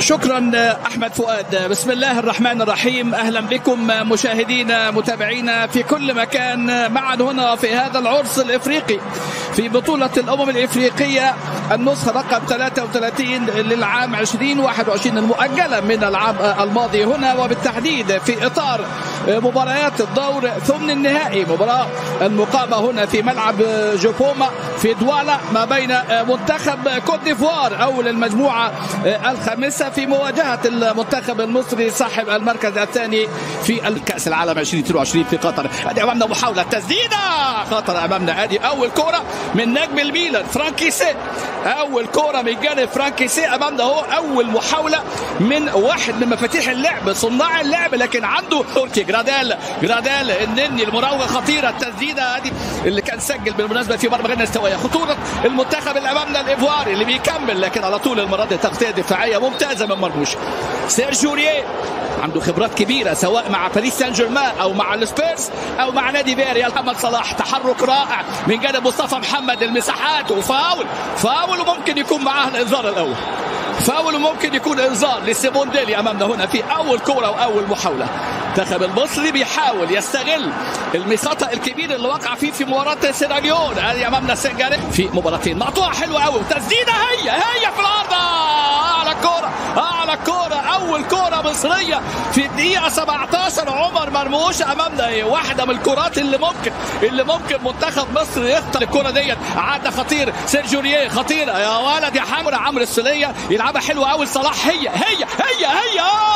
شكرا احمد فؤاد بسم الله الرحمن الرحيم اهلا بكم مشاهدينا متابعينا في كل مكان معا هنا في هذا العرس الافريقي في بطوله الامم الافريقيه النسخه رقم 33 للعام 2021 المؤجله من العام الماضي هنا وبالتحديد في اطار مباريات الدور ثمن النهائي مباراه المقامه هنا في ملعب جوبوما في دوالا ما بين منتخب كوت ديفوار اول المجموعه الخامسه في مواجهه المنتخب المصري صاحب المركز الثاني في الكاس العالم 2022 في قطر ادي امامنا محاوله تسديده خطر امامنا ادي اول كوره من نجم الميلان فرانكي سي اول كوره من جانب فرانكي سي امامنا هو اول محاوله من واحد من مفاتيح اللعب صناع اللعب لكن عنده تركي جراديل جراديل النني المراوغه خطيره التسديده هذه اللي كان سجل بالمناسبه في مرمى غير مستويه خطوره المنتخب اللي امامنا الايفواري اللي بيكمل لكن على طول المره دي تغطيه دفاعيه ممتازه من مرموش سيرجيو ريه عنده خبرات كبيره سواء مع باريس سان جيرمان او مع السبيرز او مع نادي بيريا محمد صلاح تحرك رائع من جانب مصطفى محمد المساحات وفاول فاول وممكن يكون معاه الانذار الاول فاول وممكن يكون انذار لسيمون ديلي امامنا هنا في اول كوره واول محاوله المنتخب المصري بيحاول يستغل الخطا الكبير اللي وقع فيه في مباراه سيراليون هذه امامنا سنغال في مباراتين مقطوعه حلوه قوي وتسديده هي هي في الارض اعلى كوره اعلى كوره اول كوره مصريه في الدقيقه 17 عمر مرموش امامنا هي واحده من الكرات اللي ممكن اللي ممكن منتخب مصر يخطر الكره ديت عدى خطير سيرجيو ريه خطيره يا ولد يا حمرا عمرو السوليه يلعبها حلوه قوي صلاح هي هي هي هي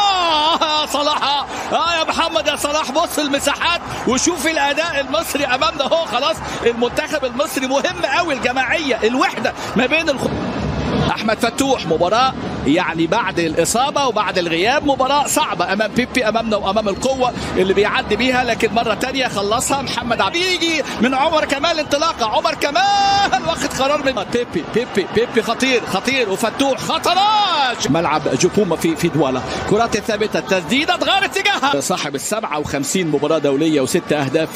اه يا صلاح اه يا محمد يا صلاح بص المساحات وشوف الاداء المصري امامنا اهو خلاص المنتخب المصري مهم قوي الجماعيه الوحده ما بين الخ... احمد فتوح مباراه يعني بعد الاصابه وبعد الغياب مباراه صعبه امام بيبي امامنا وامام القوه اللي بيعدي بيها لكن مره تانية خلصها محمد عبد يجي من عمر كمال انطلاقه عمر كمال واخد قرار من بيبي بيبي بيبي خطير خطير وفتوح خطرات ملعب جوبوما في في دوالا كرات الثابته التسديده اتغير اتجاهها صاحب ال 57 مباراه دوليه وست اهداف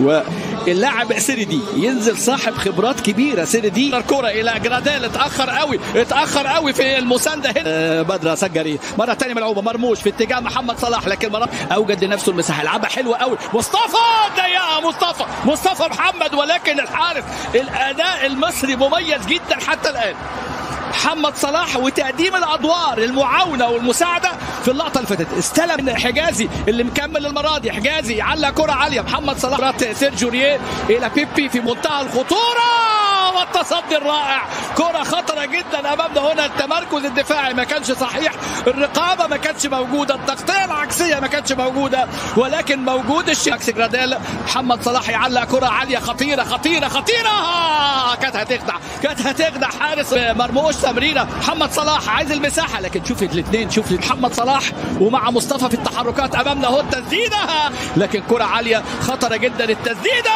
واللاعب سيريدي ينزل صاحب خبرات كبيره سيريدي الكره الى جراديل اتاخر قوي اتاخر قوي في المسانده هنا بدر سجري مره ثانيه ملعوبه مرموش في اتجاه محمد صلاح لكن مرة اوجد لنفسه المساحه لعبها حلوه قوي مصطفى ضيقها مصطفى مصطفى محمد ولكن الحارس الاداء المصري مميز جدا حتى الان محمد صلاح وتقديم الادوار المعاونه والمساعده في اللقطه اللي فاتت استلم من حجازي اللي مكمل المره دي حجازي يعلق كره عاليه محمد صلاح سيرجيو ريه الى بيبي في منتهى الخطوره والتصدي الرائع كرة خطرة جدا أمامنا هنا التمركز الدفاعي ما كانش صحيح الرقابة ما كانتش موجودة التغطية العكسية ما كانتش موجودة ولكن موجود الشاكس جراديل محمد صلاح يعلق كرة عالية خطيرة خطيرة خطيرة كانت هتخدع كانت هتخدع حارس مرموش تمريرة محمد صلاح عايز المساحة لكن شوف الاثنين شوف محمد صلاح ومع مصطفى في التحركات أمامنا اهو التسديدة لكن كرة عالية خطرة جدا التسديدة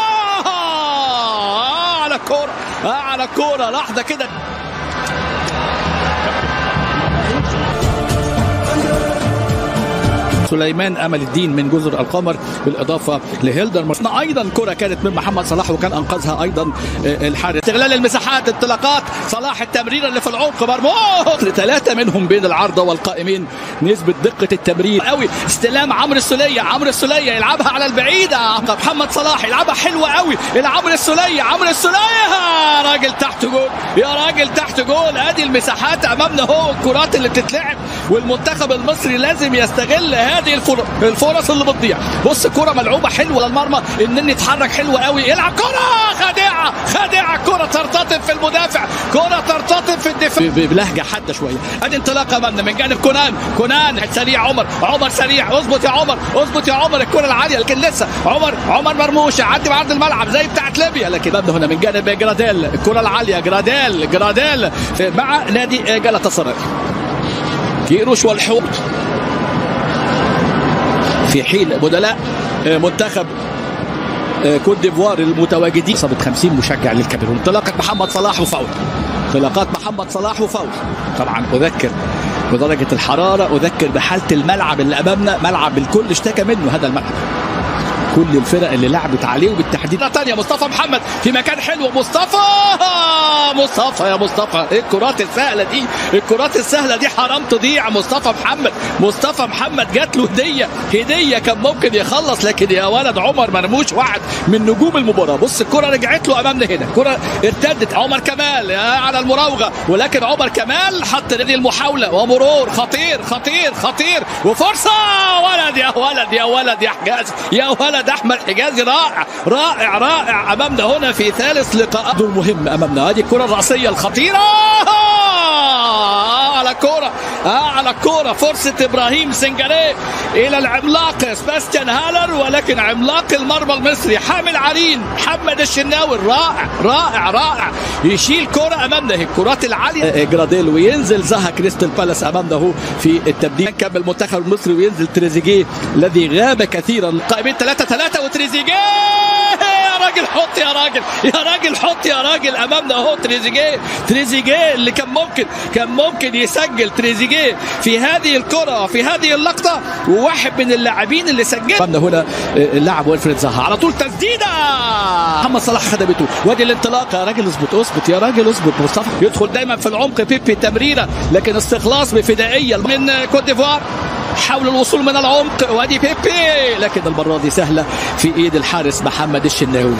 على الكورة على الكورة لحظة كده سليمان امل الدين من جزر القمر بالاضافه لهيلدر مرسنا ايضا كره كانت من محمد صلاح وكان انقذها ايضا الحارس استغلال المساحات انطلاقات صلاح التمريره اللي في العمق مرموش ثلاثه منهم بين العارضه والقائمين نسبه دقه التمرير قوي استلام عمرو السوليه عمرو السوليه يلعبها على البعيده محمد صلاح يلعبها حلوه قوي لعمرو السوليه عمرو السوليه راجل تحت جول يا راجل تحت جول ادي المساحات امامنا هو الكرات اللي بتتلعب والمنتخب المصري لازم يستغل هذه الفرص اللي بتضيع بص كرة ملعوبة حلوة للمرمى النني يتحرك حلو قوي يلعب كرة خادعة خادعة كرة ترتطم في المدافع كرة ترتطم في الدفاع بلهجة حادة شوية ادي انطلاقة امامنا من جانب كونان كونان سريع عمر عمر سريع اظبط يا عمر اظبط يا عمر الكرة العالية لكن لسه عمر عمر مرموش عدي بعرض الملعب زي بتاعت ليبيا لكن امامنا هنا من جانب جراديل الكرة العالية جراديل جراديل مع نادي جلطة سراي كيروش والحوت في حين بدلاء منتخب كوت ديفوار المتواجدين صابت 50 مشجع للكاميرون انطلاقه محمد صلاح وفاول انطلاقات محمد صلاح وفاول طبعا اذكر بدرجه الحراره اذكر بحاله الملعب اللي امامنا ملعب الكل اشتكى منه هذا الملعب كل الفرق اللي لعبت عليه وبالتحديد ثانيه مصطفى محمد في مكان حلو مصطفى مصطفى يا مصطفى ايه الكرات السهله دي الكرات السهله دي حرام تضيع مصطفى محمد مصطفى محمد جات له هديه هديه كان ممكن يخلص لكن يا ولد عمر مرموش واحد من نجوم المباراه بص الكره رجعت له امامنا هنا الكره ارتدت عمر كمال على المراوغه ولكن عمر كمال حط دي المحاوله ومرور خطير خطير خطير وفرصه ولد يا ولد يا ولد يا حجازي يا ولد احمد حجازي رائع رائع رائع امامنا هنا في ثالث لقاء دور مهم امامنا هذه الكره الراسيه الخطيره على الكوره آه على الكوره فرصه ابراهيم سنجاري الى العملاق سباستيان هالر ولكن عملاق المرمى المصري حامل عرين محمد الشناوي رائع رائع رائع يشيل كره امامنا هي الكرات العاليه جراديل وينزل زها كريستال بالاس امامنا اهو في التبديل كمل المنتخب المصري وينزل تريزيجيه الذي غاب كثيرا قائمين 3 3 وتريزيجيه يا راجل حط يا راجل يا راجل حط يا راجل امامنا اهو تريزيجيه تريزيجيه اللي كان ممكن كان ممكن يسجل تريزيجيه في هذه الكره وفي هذه اللقطه وواحد من اللاعبين اللي سجل امامنا هنا اللاعب ويلفريد زها على طول تسديده محمد صلاح خدمته وادي الانطلاق يا راجل اظبط اظبط يا راجل اظبط مصطفى يدخل دايما في العمق بيبي تمريره لكن استخلاص بفدائيه من كوت ديفوار حاول الوصول من العمق وادي بيبي لكن المره دي سهله في ايد الحارس محمد الشناوي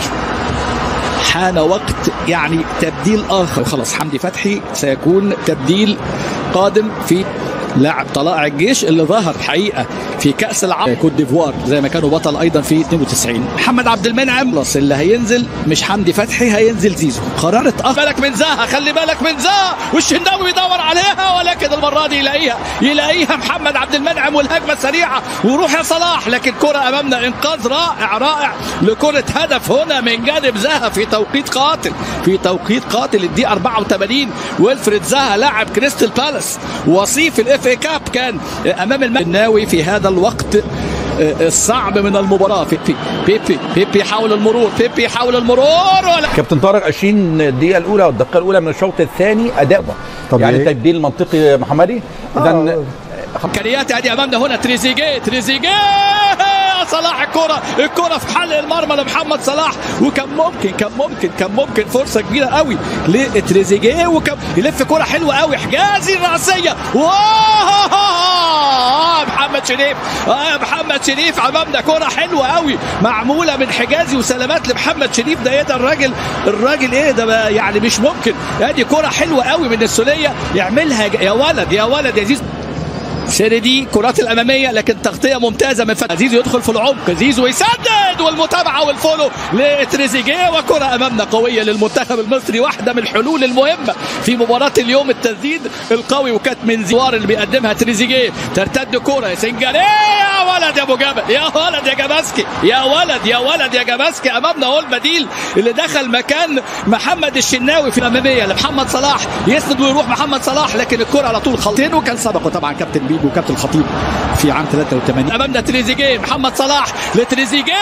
حان وقت يعني تبديل اخر خلاص حمدي فتحي سيكون تبديل قادم في لاعب طلائع الجيش اللي ظهر حقيقه في كاس العالم كوت ديفوار زي ما كانوا بطل ايضا في 92 محمد عبد المنعم خلاص اللي هينزل مش حمدي فتحي هينزل زيزو قرار اتاخر بالك من زها خلي بالك من زها والشناوي بيدور عليها ولكن المره دي يلاقيها يلاقيها محمد عبد المنعم والهجمه سريعه وروح يا صلاح لكن كره امامنا انقاذ رائع رائع لكره هدف هنا من جانب زها في توقيت قاتل في توقيت قاتل الدقيقه 84 ويلفريد زها لاعب كريستال بالاس وصيف الاف اي كاب كان امام الناوي في هذا الوقت الصعب من المباراه بيبي بيبي بيبي يحاول المرور بيبي يحاول المرور ولا كابتن طارق 20 الدقيقه الاولى والدقيقه الاولى من الشوط الثاني اداء طبيعي. يعني تبديل منطقي محمدي اذا امكانيات ادي امامنا هنا تريزيجيه تريزيجيه صلاح الكرة الكرة في حلق المرمى لمحمد صلاح وكان ممكن كان ممكن كان ممكن فرصة كبيرة قوي لتريزيجيه وكان يلف كرة حلوة قوي حجازي الرأسية واو محمد شريف اه محمد شريف امامنا كرة حلوة قوي معمولة من حجازي وسلامات لمحمد شريف ده ايه ده الراجل الراجل ايه ده بقى يعني مش ممكن ادي كرة حلوة قوي من السولية يعملها يا ولد يا ولد يا زيزو سيريدي كرات الاماميه لكن تغطيه ممتازه من فتح زيزو يدخل في العمق زيزو يسدد والمتابعه والفولو لتريزيجيه وكره امامنا قويه للمنتخب المصري واحده من الحلول المهمه في مباراه اليوم التسديد القوي وكانت من زوار اللي بيقدمها تريزيجيه ترتد كره سنجاري يا ولد يا ابو جبل يا ولد يا جباسكي يا ولد يا ولد يا جباسكي امامنا هو البديل اللي دخل مكان محمد الشناوي في الاماميه لمحمد صلاح يسند ويروح محمد صلاح لكن الكره على طول خلطين وكان سبقه طبعا كابتن بيبو وكابتن الخطيب في عام 83 امامنا تريزيجيه محمد صلاح لتريزيجيه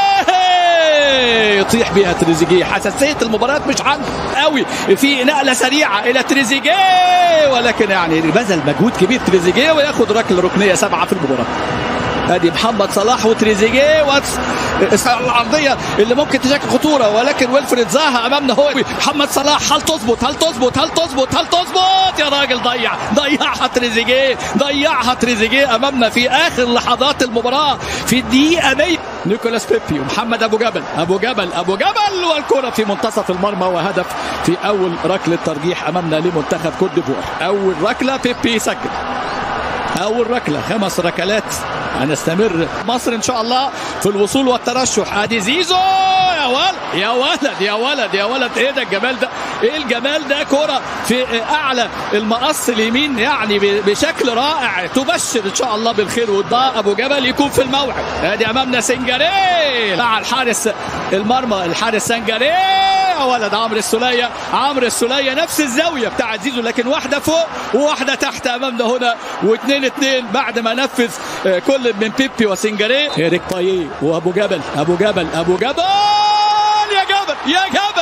يطيح بيها تريزيجيه حساسيه المباريات مش عنده قوي في نقله سريعه الى تريزيجيه ولكن يعني بذل مجهود كبير تريزيجيه وياخد ركله ركنيه سبعه في المباراه ادي محمد صلاح وتريزيجيه العرضيه اللي ممكن تشكل خطوره ولكن ويلفريد زاها امامنا هو محمد صلاح هل تظبط هل تظبط هل تظبط هل تظبط يا راجل ضيع ضيعها تريزيجيه ضيعها تريزيجيه امامنا في اخر لحظات المباراه في الدقيقه 100 نيكولاس بيبي ومحمد ابو جبل ابو جبل ابو جبل والكره في منتصف المرمى وهدف في اول ركله ترجيح امامنا لمنتخب كوت ديفوار اول ركله بيبي يسجل اول ركله خمس ركلات هنستمر مصر ان شاء الله في الوصول والترشح ادي زيزو يا ولد يا ولد يا ولد يا ولد ايه ده الجمال ده ايه الجمال ده كرة في اعلى المقص اليمين يعني بشكل رائع تبشر ان شاء الله بالخير والضاء ابو جبل يكون في الموعد ادي امامنا سنجاري مع الحارس المرمى الحارس سنجاري يا ولد عمرو السوليه عمرو السوليه نفس الزاويه بتاعت زيزو لكن واحده فوق وواحده تحت امامنا هنا واثنين اثنين بعد ما نفذ كل من بيبي وسنجاري ايريك باييه وابو جبل ابو جبل ابو جبل يا جبل يا جبل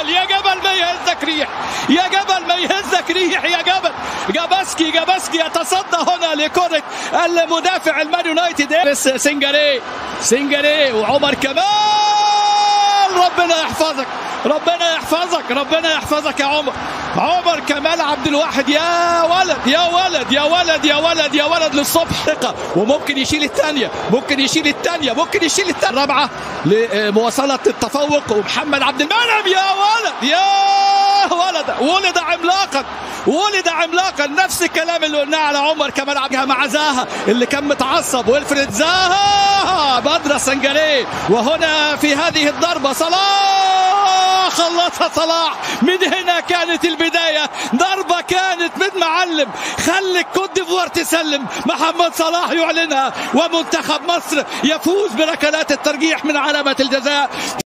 جبل يا جبل ما يهزك ريح يا جبل ما يهزك ريح يا جبل جاباسكي جاباسكي يتصدى هنا لكرة المدافع المان يونايتد سنجاري سنجاري وعمر كمال ربنا يحفظك ربنا يحفظك ربنا يحفظك يا عمر عمر كمال عبد الواحد يا ولد يا ولد يا ولد يا ولد يا ولد للصبح ثقة وممكن يشيل الثانية ممكن يشيل الثانية ممكن يشيل الثانية الرابعة لمواصلة التفوق ومحمد عبد المنعم يا ولد يا ولد ولد عملاقا ولد عملاقا نفس الكلام اللي قلناه على عمر كمال عبد مع زاها اللي كان متعصب ويلفريد زاها بدر سنجاري وهنا في هذه الضربة صلاح خلصها صلاح من هنا كانت البداية ضربة كانت من معلم خلي كوت ديفوار تسلم محمد صلاح يعلنها ومنتخب مصر يفوز بركلات الترجيح من علامة الجزاء